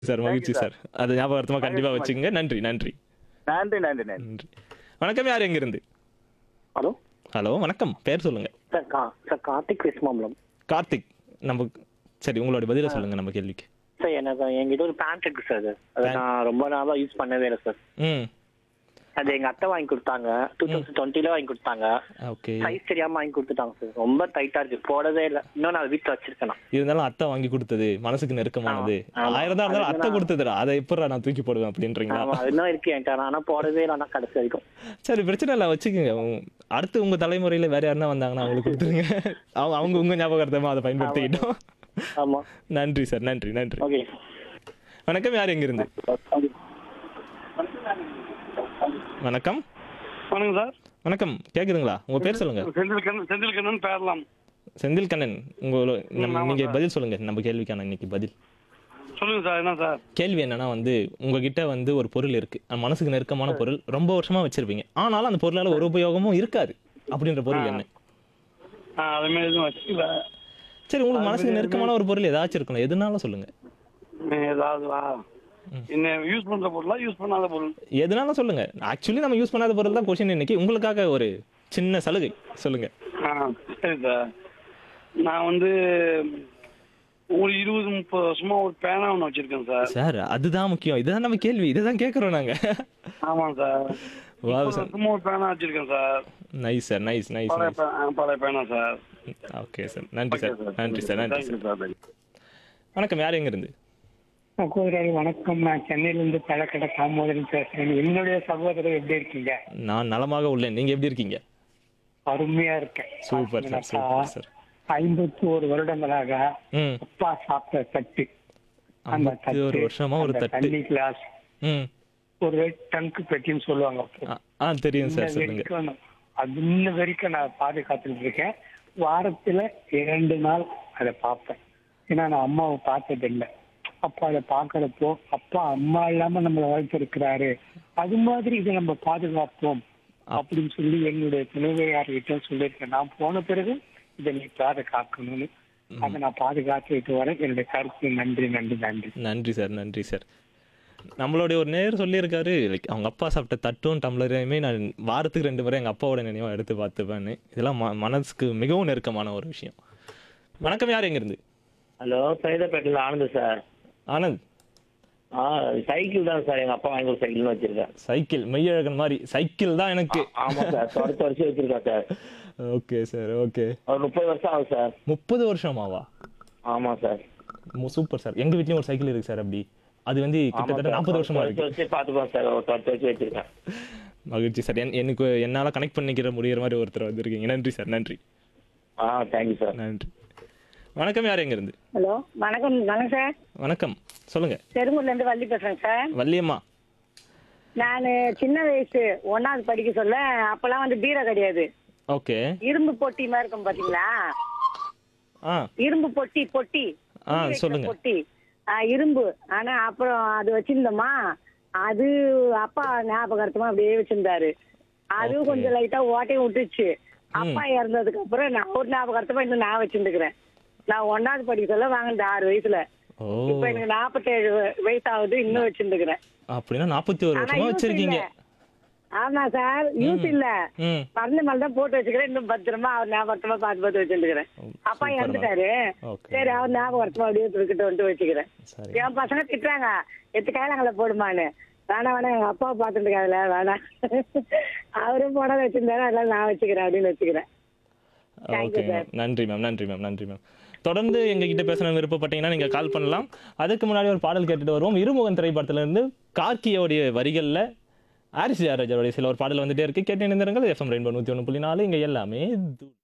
Sir மகிழ்ச்சி sir அது ஞாபகார்த்தமா கண்டிப்பா மகிழ்ச்சி, வச்சுக்கோங்க நன்றி நன்றி நன்றி நன்றி நன்றி நன்றி வணக்கம் யார் எங்கிருந்து ஹலோ ஹலோ வணக்கம் பேர் சொல்லுங்க சார் கா சார் கார்த்திக் விஸ்மாம்பலம் கார்த்திக் நம்ம சரி உங்களோட பதில சொல்லுங்க நம்ம கேள்விக்கு சார் எனக்கு என்கிட்ட ஒரு பேண்ட் இருக்கு சார் அது அதை Pant. நான் ரொம்ப நாளா யூஸ் பண்ணவே இல்லை சார் ம் அது எங்க அத்தை வாங்கி கொடுத்தாங்க டூ தௌசண்ட் டுவெண்ட்டில வாங்கி கொடுத்தாங்க ஓகே சைஸ் தெரியாம வாங்கி கொடுத்துட்டாங்க சார் ரொம்ப டைட்டா இருக்கு போடவே இல்லை இன்னும் நான் வீட்டுல வச்சிருக்கேன் நான். இருந்தாலும் அத்தை வாங்கி கொடுத்தது மனசுக்கு நெருக்கமானது ஆமா, ஆமா. ஆயிரம் தான் இருந்தாலும் அது அத்தை நான் கொடுத்ததுடா அதை எப்படா நான் தூக்கி போடுவேன் அப்படின்றீங்களா ஆமா அது இன்னும் இருக்கு என்கிட்ட ஆனா போடவே இல்லை ஆனா கடைசி வரைக்கும் சரி பிரச்சனை இல்லை வச்சுக்கோங்க உங்க- அடுத்து உங்க தலைமுறையில வேற யாருன்னா வந்தாங்கன்னா அவங்களுக்கு கொடுத்துருங்க அவங்க அவங்க உங்க ஞாபகார்த்தமா அதை பயன்படுத்திக்கிட்டோம் ஆமா நன்றி சார் நன்றி நன்றி ஓகே வணக்கம் யார் எங்கிருந்து வணக்கம் வணக்கம் சார் வணக்கம் கேக்குதுங்களா உங்க பேர் சொல்லுங்க செந்தில் கண்ணன் செந்தில் கண்ணன் பேரலாம் செந்தில் கண்ணன் உங்களோ நம்ம ஆமா நீங்க சார். பதில் சொல்லுங்க நம்ம கேள்விக்கான இன்னைக்கு பதில் சொல்லுங்க சார் என்ன சார் கேள்வி என்னன்னா வந்து உங்ககிட்ட வந்து ஒரு பொருள் இருக்கு அது மனசுக்கு நெருக்கமான பொருள் ரொம்ப வருஷமா வச்சிருப்பீங்க ஆனாலும் அந்த பொருளால ஒரு உபயோகமும் இருக்காது அப்படின்ற பொருள் என்ன ஆ அது மாதிரி எதுவும் வச்சுக்கல சரி உங்களுக்கு மனசுக்கு நெருக்கமான ஒரு பொருள் ஏதாச்சும் இருக்கணும் எதுனாலும் சொல்லுங்க ஏதாவது வா என்ன யூஸ் பண்ற பொருளா யூஸ் பண்ணாத பொருள் எதுனாலும் சொல்லுங்க ஆக்சுவலி நம்ம யூஸ் பண்ணாத பொருள் தான் கொஸ்டின் இன்னைக்கு உங்களுக்காக ஒரு சின்ன சலுகை சொல்லுங்க ஆ சரி சார் நான் வந்து ஒரு இருபது முப்பது வருஷமா ஒரு பேனா ஒன்று வச்சிருக்கேன் சார் சார் அதுதான் முக்கியம் இதுதான் நம்ம கேள்வி இதுதான் கேட்குறோம் நாங்க ஆமாம் சார் வா முப்பது வருஷமா ஒரு பேனா வச்சிருக்கேன் sir nice sir nice nice பழைய நைஸ் பே- ஆ, பழைய பேனா சார் ஓகே சார் நன்றி சார் நன்றி சார் நன்றி சார் சார் வணக்கம் யார் எங்க இருந்து சகோதரர் வணக்கம் நான் சென்னையிலிருந்து பழக்கடை தாமோதரன் பேசுறேன் என்னுடைய சகோதரர் எப்படி இருக்கீங்க நான் நலமாக உள்ளேன் நீங்க எப்படி இருக்கீங்க அருமையா இருக்கேன் சூப்பர் சார் சூப்பர் சார் ஐம்பத்தி ஒரு வருடங்களாக ம் அப்பா சாப்பிட்ட தட்டு அந்த ஐம்பத்தி ஒரு தட்டு, வருஷமா ஒரு அந்த தட்டு தண்ணி கிளாஸ் ம் ஒரு டங்கு பெட்டின்னு சொல்லுவாங்க ஆ, ஆ தெரியும் இன்ன சார் சொல்லுங்க வரைக்கும் நான் அது இன்ன வரைக்கும் நான் பாதுகாத்துட்டு இருக்கேன் வாரத்துல இரண்டு நாள் அதை பார்ப்பேன் ஏன்னா நான் அம்மாவை பார்த்தது இல்லை அப்பா அதை பார்க்கறப்போ அப்பா அம்மா இல்லாம நம்மளை வளர்த்திருக்கிறாரு அது மாதிரி இதை நம்ம பாதுகாப்போம் அப்படின்னு சொல்லி என்னுடைய துணைவையார்கிட்ட சொல்லியிருக்கேன் நான் போன பிறகு இதை நீ பாதுகாக்கணும்னு அதை நான் பாதுகாத்துட்டு வரேன் என்னுடைய கருத்து நன்றி நன்றி நன்றி நன்றி சார் நன்றி சார் நம்மளுடைய ஒரு நேர் சொல்லியிருக்காரு லைக் அவங்க அப்பா சாப்பிட்ட தட்டும் டம்ளரையுமே நான் வாரத்துக்கு ரெண்டு முறை எங்கள் அப்பாவோட நினைவாக எடுத்து பார்த்துப்பேன்னு இதெல்லாம் ம மனசுக்கு மிகவும் நெருக்கமான ஒரு விஷயம் வணக்கம் யார் எங்கிருந்து ஹலோ சைதாப்பேட்டையில் ஆனந்த் சார் ஆனந்த் ஆ சைக்கிள் தான் சார் எங்க அப்பா வாங்கி ஒரு சைக்கிள்னு வச்சிருக்கேன் சைக்கிள் மெய்யழகன் மாதிரி சைக்கிள் தான் எனக்கு ஆமா சார் தொடர்ந்து வருஷம் வச்சிருக்கேன் சார் ஓகே சார் ஓகே ஒரு முப்பது வருஷம் ஆகும் சார் முப்பது வருஷமாவா ஆமா சார் சூப்பர் சார் எங்கள் வீட்லேயும் ஒரு சைக்கிள் இருக்கு சார் அப்படி அது வந்து ஆமா கிட்டத்தட்ட சார் நாற்பது வருஷமா தொடர்ந்து இருக்கு வச்சு பார்த்துப்போம் சார் ஒரு தொடர்ந்து வச்சு வச்சிருக்கேன் மகிழ்ச்சி சார் என் எனக்கு என்னால் கனெக்ட் பண்ணிக்கிற முடியிற மாதிரி ஒருத்தர் வந்திருக்கீங்க நன்றி சார் நன்றி ஆ தேங்க்யூ சார் நன்றி வணக்கம் யார் எங்கிருந்து ஹலோ வணக்கம் வணக்கம் சார் வணக்கம் சொல்லுங்க செருங்கூர்ல இருந்து வள்ளி பேசுறேன் சார் வள்ளியம்மா நான் சின்ன வயசு ஒன்னாவது படிக்க சொல்ல அப்பெல்லாம் வந்து பீரோ கிடையாது ஓகே இரும்பு பொட்டி மாதிரி இருக்கும் பாத்தீங்களா ஆ இரும்பு பொட்டி பொட்டி ஆ, துணி வைக்கிற சொல்லுங்க. பொட்டி ஆ, இரும்பு ஆனா அப்புறம் அது வச்சிருந்தோமா அது அப்பா ஞாபகார்த்தமா அப்படியே வச்சிருந்தாரு அது Okay. கொஞ்சம் லைட்டா ஓட்டையும் விட்டுச்சு அப்பா இறந்ததுக்கு அப்புறம் நான் ஒரு ஞாபகார்த்தமா இன்னும் நான் வச்சிருந்துக்கிறேன் நான் ஒன்னாவது படிக்க சொல்ல வாங்கினது ஆறு வயசுல ஓ இப்ப எனக்கு நாற்பத்தேழு வயசு ஆகுது இன்னும் வச்சிருந்துக்கிறேன் அப்படின்னா நாற்பத்தி ஒரு ஆனா வருஷமா use வச்சிருக்கீங்க இல்ல. ஆமா சார் யூஸ் இல்ல ம் மறந்த மேல தான் போட்டு வச்சுக்கிறேன் இன்னும் பத்திரமா அவர் ஞாபகமா பார்த்து பார்த்து வச்சிருக்கிறேன் அப்பா சூப்பர் இறந்துட்டாரு ஓகே சரி அவர் ஞாபகமா அப்படியே துருக்கிட்டு வந்துட்டு வச்சுக்கிறேன் சரி என் பசங்க திட்டுறாங்க எத்து கையிலங்களை போடுமான்னு வேணாம் வேணாம் எங்க அப்பா பார்த்துட்டு இருக்காதுல வேணாம் அவரும் போட வச்சிருந்தாரு அதெல்லாம் நான் வச்சுக்கிறேன் அப்படின்னு வச்சுக்கிறேன் Thank you, ஓகே மேம் நன்றி மேம் நன்றி மேம் நன்றி மேம் தொடர்ந்து எங்ககிட்ட பேசணும் விருப்பப்பட்டீங்கன்னா நீங்கள் கால் பண்ணலாம் அதுக்கு முன்னாடி ஒரு பாடல் கேட்டுட்டு வருவோம் இருமுகன் திரைப்படத்துல இருந்து கார்கியோடைய வரிகளில் ஆரிசி ஆராஜாவுடைய சில ஒரு பாடல் வந்துட்டே இருக்கு கேட்டு இணைந்திருங்கள் எஃப்எம் ரெயின்போ நூற்றி ஒன்று புள்ளி நாலு இங்கே எல்லாமே தூள்